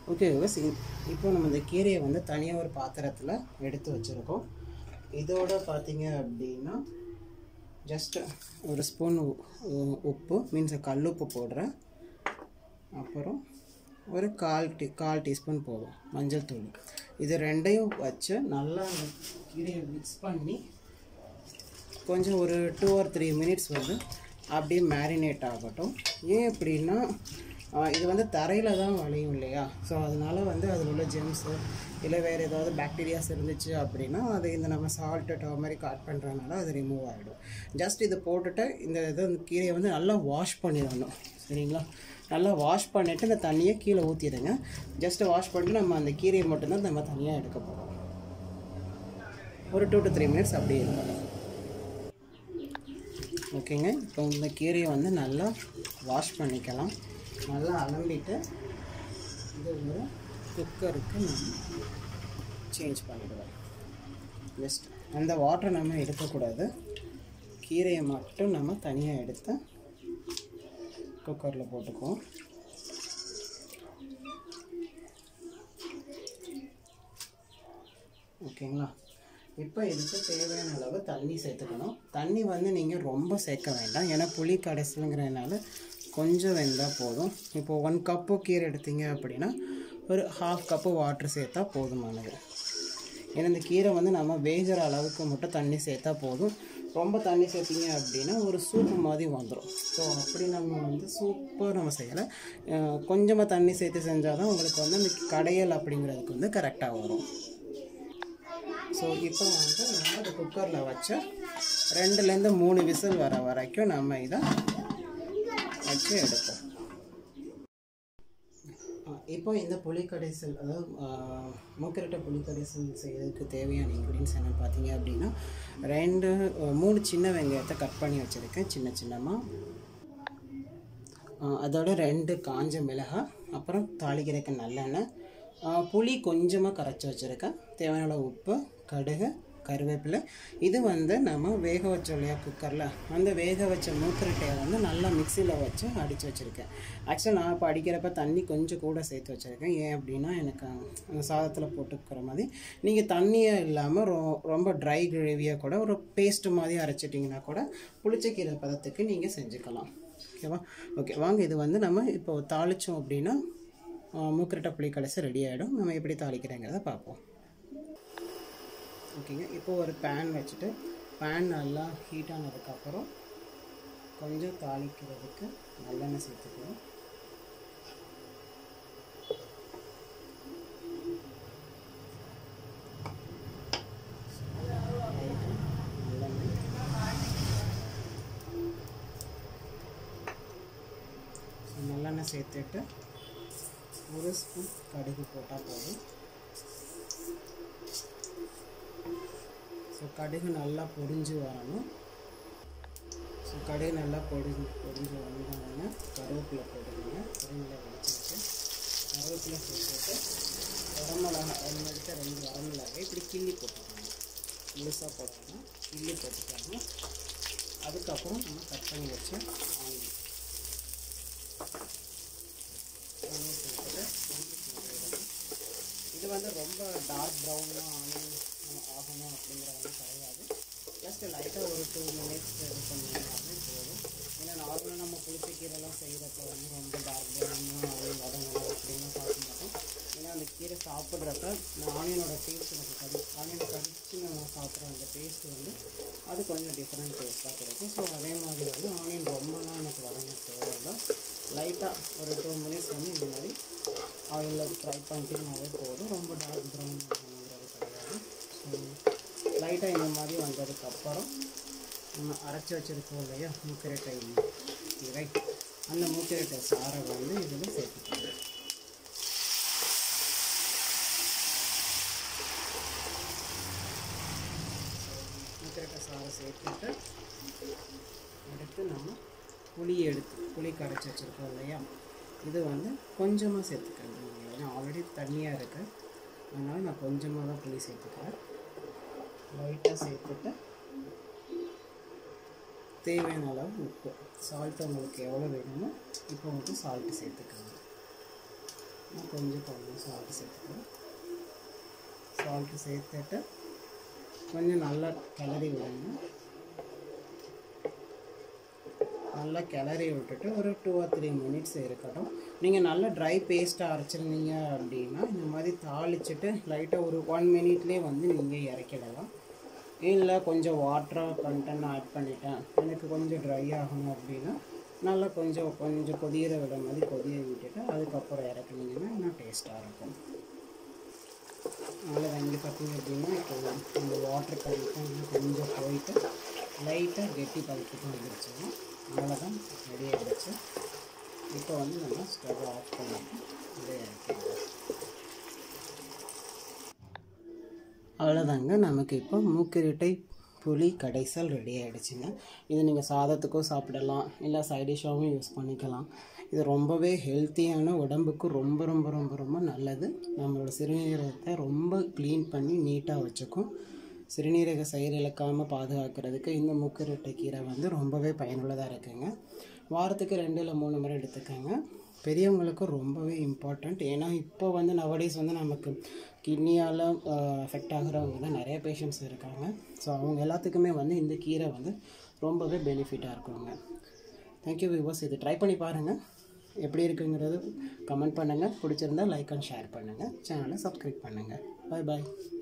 okay விவஸ் இப்போ நம்ம இந்த கீரையை வந்து தனியாக ஒரு பாத்திரத்தில் எடுத்து வச்சுருக்கோம் இதோட பார்த்தீங்க அப்படின்னா ஜஸ்ட் ஒரு ஸ்பூன் உப்பு மீன்ஸ் கல்லுப்பு போடுறேன் அப்புறம் ஒரு கால் டீ கால் டீஸ்பூன் போதும் மஞ்சள் தூள் இது ரெண்டையும் வச்சு நல்லா அந்த கீரையை மிக்ஸ் பண்ணி கொஞ்சம் ஒரு டூ ஆர் த்ரீ மினிட்ஸ் வந்து அப்படியே மேரினேட் ஆகட்டும் ஏன் அப்படின்னா ஆஹ் இது வந்து தரையில் தான் வளையும் இல்லையா ஸோ அதனால் வந்து அதில் உள்ள ஜெம்ஸு இல்லை வேறு ஏதாவது பாக்டீரியாஸ் இருந்துச்சு அப்படின்னா அது இந்த நம்ம சால்ட்டு டர்மரிக் ஆட் பண்ணுறதுனால அது ரிமூவ் ஆகிடும் ஜஸ்ட் இது போட்டுட்டு இந்த இதை இந்த கீரையை வந்து நல்லா வாஷ் பண்ணிடணும் சரிங்களா நல்லா வாஷ் பண்ணிவிட்டு இந்த தண்ணியை கீழே ஊற்றிடுங்க ஜஸ்ட் வாஷ் பண்ணிட்டு நம்ம அந்த கீரையை மட்டும்தான் நம்ம தனியாக எடுக்க போகிறோம் ஒரு டூ டு த்ரீ மினிட்ஸ் அப்படியே இருக்கணும் ஓகேங்க இப்போ இந்த கீரையை வந்து நல்லா வாஷ் பண்ணிக்கலாம் நல்லா அலம்பிட்டு இது ஒரு குக்கருக்கு நம்ம சேஞ்ச் பண்ணிடுவோம் ஜஸ்ட் அந்த வாட்டரை நம்ம எடுக்கக்கூடாது கீரையை மட்டும் நம்ம தனியாக எடுத்து குக்கரில் போட்டுக்குவோம் ஓகேங்களா இப்போ இதுக்கு தேவையான அளவு தண்ணி சேர்த்துக்கணும் தண்ணி வந்து நீங்கள் ரொம்ப சேர்க்க வேண்டாம் ஏன்னா புளி கடைசிலுங்கிறதுனால கொஞ்சம் வெந்தால் போதும் இப்போ ஒன் கப்பு கீரை எடுத்தீங்க அப்படின்னா ஒரு ஹாஃப் கப்பு வாட்டர் சேர்த்தா போதுமானது ஏன்னா இந்த கீரை வந்து நம்ம வேகிற அளவுக்கு மட்டும் தண்ணி சேர்த்தா போதும் ரொம்ப தண்ணி சேர்த்திங்க அப்படின்னா ஒரு சூப்பு மாதிரி வந்துடும் ஸோ அப்படி நம்ம வந்து சூப்பாக நம்ம செய்யலை கொஞ்சமாக தண்ணி சேர்த்து செஞ்சால் தான் உங்களுக்கு வந்து அந்த கடையல் அப்படிங்கிறதுக்கு வந்து கரெக்டாக வரும் ஸோ இப்போ வந்து நம்ம இந்த குக்கரில் வச்சு ரெண்டுலேருந்து மூணு விசில் வர வரைக்கும் நம்ம இதை வச்சு எடுப்போம் ஆ, இப்போ இந்த புளிக்கடைசல் அதாவது மூக்கரட்டை புளிக்கடைசல் செய்யறதுக்கு தேவையான இன்க்ரீடியன்ஸ் என்னென்னு பார்த்தீங்க அப்படின்னா ரெண்டு ஆ, மூணு சின்ன வெங்காயத்தை கட் பண்ணி வச்சுருக்கேன் சின்ன சின்னமாக ஆ, அதோட ரெண்டு காஞ்ச மிளகாய் அப்புறம் தாளிக்கிறதுக்கு நல்லெண்ணெய் ஆ, புளி கொஞ்சமாக கரைச்சி வச்சுருக்கேன் தேவையான அளவு உப்பு கடுகு கருவேப்பிலை இது வந்து நம்ம வேக வச்சோம் இல்லையா குக்கரில் அந்த வேக வச்ச மூக்கரட்டையை வந்து நல்லா மிக்சியில் வச்சு அடித்து வச்சுருக்கேன் ஆக்சுவலாக நான் இப்போ அடிக்கிறப்ப தண்ணி கொஞ்சம் கூட சேர்த்து வச்சுருக்கேன் ஏன் அப்படின்னா எனக்கு அந்த சாதத்தில் போட்டுக்கிற மாதிரி நீங்கள் தண்ணியே இல்லாமல் ரொ ரொம்ப ட்ரை கிரேவியாக கூட ஒரு பேஸ்ட் மாதிரி அரைச்சிட்டிங்கன்னா கூட புளிச்சக்கீரை பதத்துக்கு நீங்கள் செஞ்சுக்கலாம் ஓகேவா ஓகே வாங்க இது வந்து நம்ம இப்போ தாளித்தோம் அப்படின்னா மூக்கரட்டை புளி கடைசி ரெடி ஆகிடும் நம்ம எப்படி தாளிக்கிறேங்கிறத பார்ப்போம் ஓகேங்க இப்போ ஒரு பேன் வச்சுட்டு பேன் நல்லா ஹீட் ஆனதுக்கப்புறம் கொஞ்சம் தாளிக்கிறதுக்கு நல்லெண்ணெய் சேர்த்துக்கிறோம் நல்லெண்ணெய் ஸோ நல்லெண்ணெய் சேர்த்துட்டு ஒரு ஸ்பூன் கடுகு போட்டால் போதும் ஸோ கடுகு நல்லா பொரிஞ்சு வரணும் ஸோ கடுகு நல்லா பொரிஞ்சு பொரிஞ்சு வந்தாங்கன்னா கருவேப்பிலை போட்டுக்கோங்க கருவேப்பிலை வச்சுட்டு கருவேப்பிலை சேர்த்துட்டு வரமிளகா ஒன்று எடுத்து ரெண்டு வரமிளகாய் இப்படி கிள்ளி போட்டுக்கோங்க முழுசாக போட்டோம்னா கிள்ளி போட்டுக்கோங்க அதுக்கப்புறம் நம்ம கட் பண்ணி வச்சு ஆனியன் ஆனியன் சேர்த்துட்டு இது வந்து ரொம்ப டார்க் ப்ரௌனாக ஆனியன் ஆகணும் அப்படிங்கிறது கிடையாது ஜஸ்ட் லைட்டாக ஒரு டூ மினிட்ஸ் இது பண்ணிங்கனாலே போதும் ஏன்னா நார்மலாக நம்ம புளிச்சக்கீரைலாம் செய்கிறப்ப வந்து ரொம்ப டார்க் ப்ரௌனாக ஆனியன் வதங்கணும் அப்படின்னு பார்க்க மாட்டோம் ஏன்னா அந்த கீரை சாப்பிட்றப்ப இந்த ஆனியனோட டேஸ்ட் எனக்கு கடி ஆனியனை கடிச்சு நம்ம சாப்பிட்ற அந்த டேஸ்ட் வந்து அது கொஞ்சம் டிஃப்ரெண்ட் டேஸ்ட்டாக கிடைக்கும் ஸோ அதே மாதிரி வந்து ஆனியன் ரொம்பலாம் எனக்கு வதங்க தேவையில்லை லைட்டாக ஒரு டூ மினிட்ஸ் வந்து இந்த மாதிரி ஆயிலில் ஃப்ரை பண்ணிட்டீங்கனாலே போதும் ரொம்ப டார்க் ப்ரௌன் ஆகணுங்கிறது கிடையாது ஸோ லைட்டாக இந்த மாதிரி வந்ததுக்கப்புறம் நம்ம அரைச்சி வச்சுருக்கோம் இல்லையா மூக்கரட்டை இறை அந்த மூக்கரட்டை சாரை வந்து இதில் சேர்த்துக்கணும் மூக்கரட்டை சாரை சேர்த்துட்டு அடுத்து நம்ம புளி எடுத்து புளி கரைச்சி வச்சுருக்கோம் இல்லையா இது வந்து கொஞ்சமாக சேர்த்துக்கணும் ஏன்னா ஆல்ரெடி தண்ணியாக இருக்குது அதனால் நான் கொஞ்சமாக தான் புளி சேர்த்துக்கிறேன் லைட்டாக சேர்த்துட்டு தேவையான அளவு உப்பு சால்ட் உங்களுக்கு எவ்வளோ வேணுமோ இப்போ வந்து சால்ட்டு சேர்த்துக்கோங்க கொஞ்சம் கொஞ்சம் சால்ட் சேர்த்துக்கலாம் சால்ட்டு சேர்த்துட்டு கொஞ்சம் நல்லா கிளறி விடுங்க நல்லா கிளறி விட்டுட்டு ஒரு டூ ஆர் த்ரீ மினிட்ஸ் இருக்கட்டும் நீங்கள் நல்லா ட்ரை பேஸ்ட்டாக அரைச்சிருந்தீங்க அப்படின்னா இந்த மாதிரி தாளிச்சிட்டு லைட்டாக ஒரு ஒன் மினிட்லேயே வந்து நீங்கள் இறக்கிடலாம் இல்லை கொஞ்சம் வாட்டராக கண்டென்ட் ஆட் பண்ணிட்டேன் எனக்கு கொஞ்சம் ட்ரை ஆகணும் அப்படின்னா நல்லா கொஞ்சம் கொஞ்சம் கொதிகிற விட மாதிரி கொதிய விட்டுட்டு அதுக்கப்புறம் இறக்குனீங்கன்னா இன்னும் டேஸ்ட்டாக இருக்கும் அதனால் வந்து பார்த்தீங்க அப்படின்னா இப்போ இந்த வாட்டர் கண்டிப்பாக கொஞ்சம் போயிட்டு லைட்டாக கெட்டி பழுத்துக்கும் வந்துருச்சுங்க அவ்வளோதான் ரெடி ஆகிடுச்சு இப்போ வந்து நம்ம ஸ்டவ் ஆஃப் பண்ணிட்டு இதை இறக்கிடலாம் அவ்வளோதாங்க நமக்கு இப்போ மூக்கிரிட்டை புளி கடைசல் ரெடி ஆகிடுச்சுங்க இது நீங்கள் சாதத்துக்கும் சாப்பிடலாம் இல்லை சைடிஷாகவும் யூஸ் பண்ணிக்கலாம் இது ரொம்பவே ஹெல்த்தியான உடம்புக்கு ரொம்ப ரொம்ப ரொம்ப ரொம்ப நல்லது நம்மளோட சிறுநீரகத்தை ரொம்ப க்ளீன் பண்ணி நீட்டாக வச்சுக்கும் சிறுநீரக செயலிழக்காமல் பாதுகாக்கிறதுக்கு இந்த மூக்குரட்டை கீரை வந்து ரொம்பவே பயனுள்ளதாக இருக்குங்க வாரத்துக்கு ரெண்டு இல்லை மூணு முறை எடுத்துக்கோங்க பெரியவங்களுக்கு ரொம்பவே இம்பார்ட்டண்ட் ஏன்னா இப்போ வந்து நவடேஸ் வந்து நமக்கு கிட்னியால் எஃபெக்ட் ஆகிறவங்க தான் நிறைய பேஷண்ட்ஸ் இருக்காங்க ஸோ அவங்க எல்லாத்துக்குமே வந்து இந்த கீரை வந்து ரொம்பவே பெனிஃபிட்டாக இருக்குங்க தேங்க்யூ வியூவர்ஸ் இது ட்ரை பண்ணி பாருங்கள் எப்படி இருக்குங்கிறது கமெண்ட் பண்ணுங்கள் பிடிச்சிருந்தா லைக் அண்ட் ஷேர் பண்ணுங்கள் சேனலை சப்ஸ்கிரைப் பண்ணுங்கள் பாய் பாய்